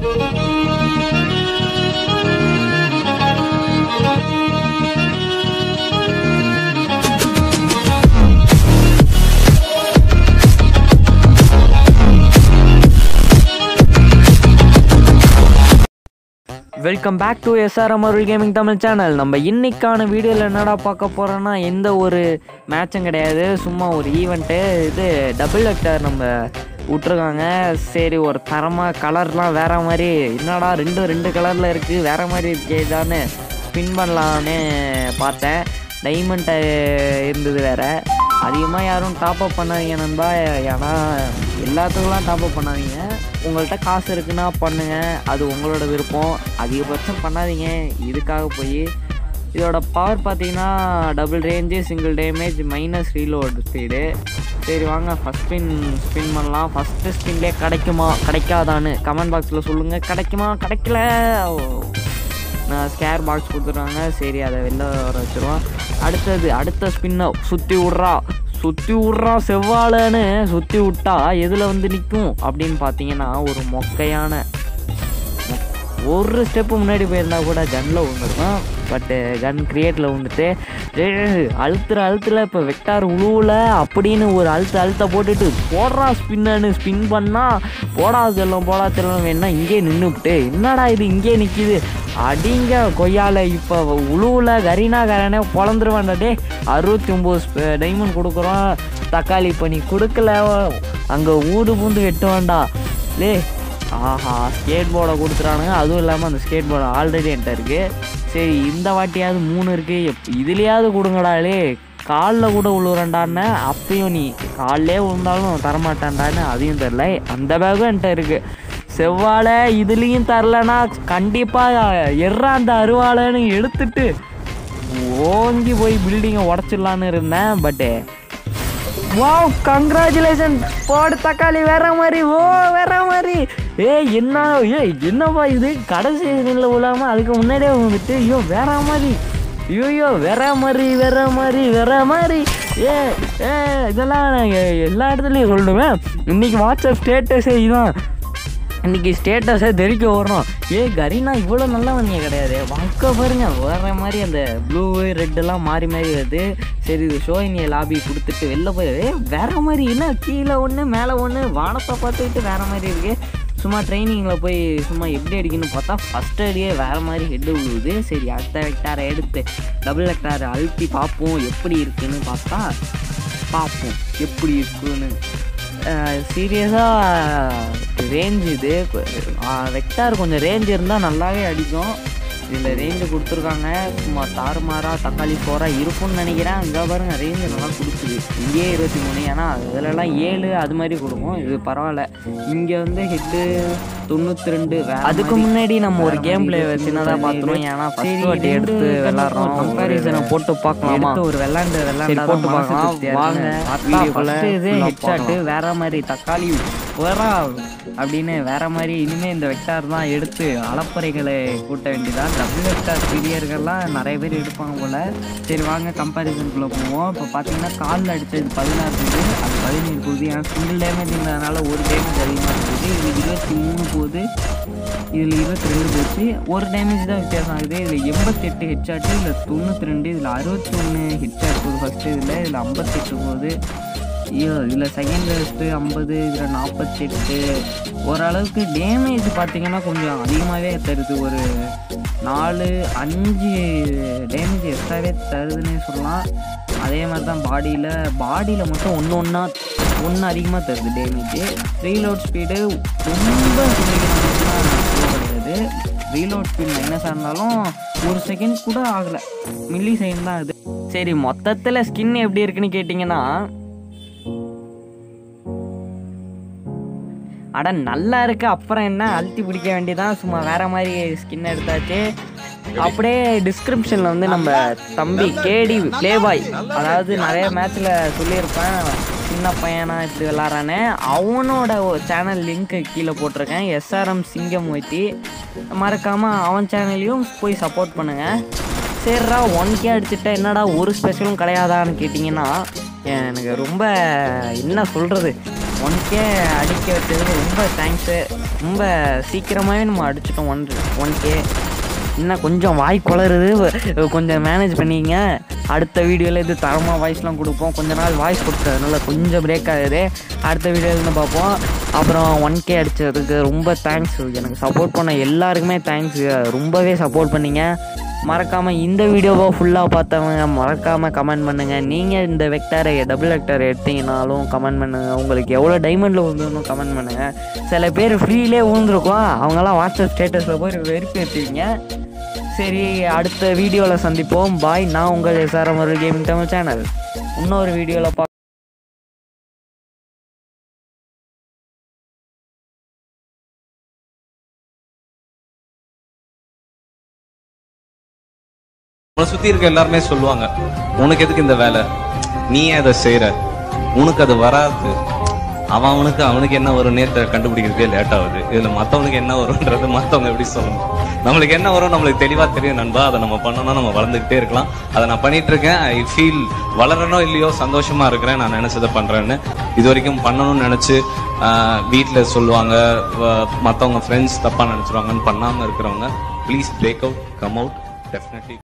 welcome back to SRM Arul gaming Tamil channel நம்ம இன்னைக்கான வீடியோவில் என்னடா பார்க்க போகிறோன்னா எந்த ஒரு மேட்சும் கிடையாது சும்மா ஒரு ஈவெண்ட்டு இது டபுள் வெக்டர் நம்ம விட்ருக்காங்க சரி ஒரு தரமாக கலர்லாம் வேற மாதிரி என்னடா ரெண்டு ரெண்டு கலரில் இருக்குது வேற மாதிரி இருக்கேதான்னு ஸ்பின் பண்ணலான்னு பார்த்தேன் டைமண்ட் இருந்தது வேற அதிகமாக யாரும் டாப் அப் பண்ணாதீங்க நண்பா ஏன்னா எல்லாத்துக்குலாம் டாப் அப் பண்ணாதீங்க உங்கள்கிட்ட காசு இருக்குன்னா பண்ணுங்க அது உங்களோட விருப்பம் அதிகபட்சம் பண்ணாதீங்க இதுக்காக போய் இதோட பவர் பார்த்தீங்கன்னா double range single damage minus reload speed சரி வாங்க ஃபஸ்ட் ஸ்பின் ஸ்பின் பண்ணலாம் ஃபஸ்ட்டு ஸ்பின்லேயே கிடைக்குமா கிடைக்காதான்னு கமெண்ட் பாக்ஸில் சொல்லுங்கள் கிடைக்குமா கிடைக்கல நான் ஸ்கேர் பாக்ஸ் கொடுத்துருவாங்க சரி அதை வெளில வர வச்சிருவோம் அடுத்தது அடுத்த ஸ்பின்னை சுற்றி விட்றா சுற்றி விட்றா செவ்வாழைன்னு சுற்றி விட்டா எதில் வந்து நிற்கும் அப்படின்னு பார்த்தீங்கன்னா ஒரு மொக்கையான ஒரு ஸ்டெப்பு முன்னாடி போயிருந்தா கூட கன்னில் விழுந்துருக்கும் பட்டு கன் கிரியேட்டில் வந்துட்டு அழுத்துற அழுத்துல இப்போ வெக்டார் உழுவுல அப்படின்னு ஒரு அழுத்த அழுத்த போட்டுட்டு போடுறா ஸ்பின்னு ஸ்பின் பண்ணால் போடா செல்லம் போடா செல்லம் வேணா இங்கே நின்றுவிட்டு என்னடா இது இங்கே நிற்கிது அடிங்க கொய்யால இப்போ உழுவுல கரீனா கரனே பொழந்துருவான்டா டே அறுபத்தி ஒம்பது டைமண்ட் கொடுக்குறோம் தக்காளி பண்ணி கொடுக்கல அங்கே ஊடு பூந்து வெட்டுவான்டா லே ஆஹா ஸ்கேட் போர்டை கொடுத்துறானுங்க அதுவும் இல்லாமல் அந்த ஸ்கேட் போர்டு ஆல்ரெடி என்கிட்ட இருக்குது சரி இந்த வாட்டியாவது மூணு இருக்குது எப் இதுலேயாவது கொடுங்கடாலே காலில் கூட விழுவுறேன்டான்னு அப்பயும் நீ காலிலே விழுந்தாலும் தரமாட்டான்டான்னு அதையும் தெரில அந்த பேகும் என்கிட்ட இருக்குது செவ்வாழை இதுலேயும் தரலனா கண்டிப்பாக எர்றா அந்த அருவாளைன்னு எடுத்துட்டு ஓங்கி போய் பில்டிங்கை உடச்சிடலான்னு இருந்தேன் பட்டு வாவ் கங்க்ராச்சுலேஷன் போடு தக்காளி வேற மாதிரி ஓ வேற மாதிரி ஏய் என்ன ஏய் என்னப்பா இது கடைசி சீசனில் விழாம அதுக்கு முன்னாடியே வந்துட்டு ஐயோ வேற மாதிரி ஐயோ வேற மாதிரி வேற மாதிரி வேற மாதிரி ஏ ஏ இதெல்லாம் நான் எ- எல்லா இடத்துலையும் சொல்லணுமே இன்னைக்கு வாட்ஸ்அப் ஸ்டேட்டஸே இதுதான் இன்னைக்கு ஸ்டேட்டஸை தெரிக்க வர்றோம் ஏ கரீனா இவ்வளோ நல்லவனியே கிடையாது வாழ்க்கை பாருங்க வேற மாதிரி அந்த ப்ளூ ரெட்டெல்லாம் மாறி மாறி வருது சரி இது ஷோயினிய லாபி கொடுத்துட்டு வெளில போய் ஏ வேற மாதிரி என்ன கீழே ஒன்று மேலே ஒன்று வானத்தை பார்த்துக்கிட்டு வேற மாதிரி இருக்கு சும்மா ட்ரைனிங்கில் போய் சும்மா எப்படி அடிக்கணும்னு பார்த்தா ஃபஸ்ட் அடியே வேறு மாதிரி ஹெட்டு விழுவுது சரி அடுத்த வெக்டாரை எடுத்து டபுள் வெக்டாரை அழுத்தி பார்ப்போம் எப்படி இருக்குன்னு பார்த்தா பார்ப்போம் எப்படி இருக்குன்னு சீரியஸாக ரேஞ்ச் இது வெக்டார் கொஞ்சம் ரேஞ்ச் இருந்தால் நல்லாவே அடிக்கும் இதில் ரேஞ்சு கொடுத்துருக்காங்க சும்மா தாறுமாறாக தக்காளி சோறாக இருக்கும்னு நினைக்கிறேன் அங்கே பாருங்க ரேஞ்சு நல்லா கொடுக்குது இங்கேயே இருபத்தி மூணு ஏன்னா இதிலலாம் ஏழு அது மாதிரி கொடுக்கும் இது பரவாயில்ல இங்கே வந்து ஹெட்டு தொண்ணூற்றி ரெண்டு அதுக்கு முன்னாடி நம்ம ஒரு கேம் பிளே சின்னதாக பார்த்துருவோம் ஏன்னா ஃபர்ஸ்ட் வாட்டி எடுத்து விளாட்றோம் கம்பேரிசனை போட்டு பார்க்கலாமா ஒரு விளாண்டு விளாண்டு போட்டு பார்க்கலாம் வாங்க வீடியோக்குள்ள இது ஹெட்ஷாட்டு வேற மாதிரி தக்காளி வரா அப்படின்னு வேற மாதிரி இனிமே இந்த வெக்டார் தான் எடுத்து அலப்பறைகளை கூட்ட வேண்டியதான் டபுள் வெக்டார் பிரியர்கள்லாம் நிறைய பேர் எடுப்பாங்க போல சரி வாங்க கம்பேரிசனுக்குள்ள போவோம் இப்போ பார்த்தீங்கன்னா காலில் அடிச்சது பதினாறு போகுது அது பதினேழு போகுது ஏன்னா சிங்கிள் டேமேஜ்ங்கிறதுனால ஒரு டேமேஜ் அதிகமாக இருக்குது இது இருபத்தி மூணு போகுது இதில் இருபத்தி ரெண்டு போச்சு ஒரு டேமேஜ் தான் வித்தியாசம் ஆகுது இதில் எண்பத்தெட்டு ஹெட்ஷாட்டு இதில் தொண்ணூற்றி ரெண்டு இதில் அறுபத்தி ஒன்று ஹெட்ஷாட் போகுது ஃபஸ்ட்டு இதில் இதில் ஐம்பத்தெட்டு போகுது ஐயோ இதில் செகண்ட் லேஸ்ட்டு ஐம்பது இதில் நாற்பத்தெட்டு ஓரளவுக்கு டேமேஜ் பார்த்தீங்கன்னா கொஞ்சம் அதிகமாகவே தருது ஒரு நாலு அஞ்சு டேமேஜ் எக்ஸ்ட்ராவே தருதுன்னே சொல்லலாம் அதே மாதிரி தான் பாடியில் பாடியில் மட்டும் ஒன்று ஒன்றா ஒன்று அதிகமாக தருது டேமேஜ் ரீலோட் ஸ்பீடு ரொம்ப சொல்லிக்கலாம் கிடையாது ரீலோட் ஸ்பீட் மைனஸாக இருந்தாலும் ஒரு செகண்ட் கூட ஆகலை மில்லி செகண்ட் தான் அது சரி மொத்தத்தில் ஸ்கின் எப்படி இருக்குன்னு கேட்டிங்கன்னா அட நல்லா இருக்கு அப்புறம் என்ன அழுத்தி பிடிக்க வேண்டியதான் சும்மா வேற மாதிரி ஸ்கின் எடுத்தாச்சு அப்படியே டிஸ்கிரிப்ஷனில் வந்து நம்ம தம்பி கேடி ப்ளே பாய் அதாவது நிறைய மேட்ச்சில் சொல்லியிருப்பேன் சின்ன பையனா இப்படி விளாட்றானே அவனோட சேனல் லிங்க்கு கீழே போட்டிருக்கேன் எஸ்ஆர்எம் சிங்கம் வைத்தி மறக்காமல் அவன் சேனல்லையும் போய் சப்போர்ட் பண்ணுங்கள் சரிடா ஒன் கே அடிச்சுட்டா என்னடா ஒரு ஸ்பெஷலும் கிடையாதான்னு கேட்டிங்கன்னா எனக்கு ரொம்ப என்ன சொல்கிறது ஒன் கே அடிக்க வச்சதுக்கு ரொம்ப தேங்க்ஸு ரொம்ப சீக்கிரமாகவே நம்ம அடிச்சிட்டோம் ஒன் ஒன் கே இன்னும் கொஞ்சம் வாய் குளருது வ- கொஞ்சம் மேனேஜ் பண்ணிக்கங்க அடுத்த வீடியோவில் இது தரமாக வாய்ஸ்லாம் கொடுப்போம் கொஞ்ச நாள் வாய்ஸ் கொடுத்ததுனால கொஞ்சம் பிரேக் ஆகுது அடுத்த வீடியோவில் பார்ப்போம் அப்புறம் ஒன் கே அடித்ததுக்கு ரொம்ப தேங்க்ஸ் எனக்கு சப்போர்ட் பண்ண எல்லாருக்குமே தேங்க்ஸ் ரொம்பவே சப்போர்ட் பண்ணீங்க மறக்காமல் இந்த வீடியோவை ஃபுல்லாக பார்த்தவங்க மறக்காமல் கமெண்ட் பண்ணுங்கள் நீங்கள் இந்த வெக்டாரை டபுள் வெக்டார் எடுத்தீங்கனாலும் கமெண்ட் பண்ணுங்கள் உங்களுக்கு எவ்வளோ டைமண்டில் விழுந்துன்னு கமெண்ட் பண்ணுங்கள் சில பேர் ஃப்ரீலே விழுந்துருக்கோம் அவங்கெல்லாம் வாட்ஸ்அப் ஸ்டேட்டஸில் போய் வெறுப்பி வச்சுருக்கீங்க சரி அடுத்த வீடியோவில் சந்திப்போம் பாய் நான் உங்கள் எஸ்ஆர்எம் ஒரு கேமிங் தமிழ் சேனல் இன்னொரு வீடியோவில் பா உன்னை சுத்தி இருக்க எல்லாருமே சொல்லுவாங்க உனக்கு எதுக்கு இந்த வேலை நீ ஏன் அதை செய்யற உனக்கு அது வராது அவன் அவனுக்கு அவனுக்கு என்ன வரும் நேரத்தை கண்டுபிடிக்கிறதுக்கே லேட் ஆகுது இதுல மத்தவனுக்கு என்ன வரும்ன்றது மத்தவங்க எப்படி சொல்லணும் நம்மளுக்கு என்ன வரும் நம்மளுக்கு தெளிவா தெரியும் நண்பா அதை நம்ம பண்ணணும் நம்ம வளர்ந்துகிட்டே இருக்கலாம் அதை நான் பண்ணிட்டு இருக்கேன் ஐ ஃபீல் வளரணும் இல்லையோ சந்தோஷமா இருக்கிறேன் நான் நினைச்சதை பண்றேன்னு இது வரைக்கும் பண்ணணும்னு நினைச்சு ஆஹ், வீட்ல சொல்லுவாங்க வ- மத்தவங்க ஃப்ரெண்ட்ஸ் தப்பா நினைச்சிருவாங்கன்னு பண்ணாம இருக்கிறவங்க please break out come out definitely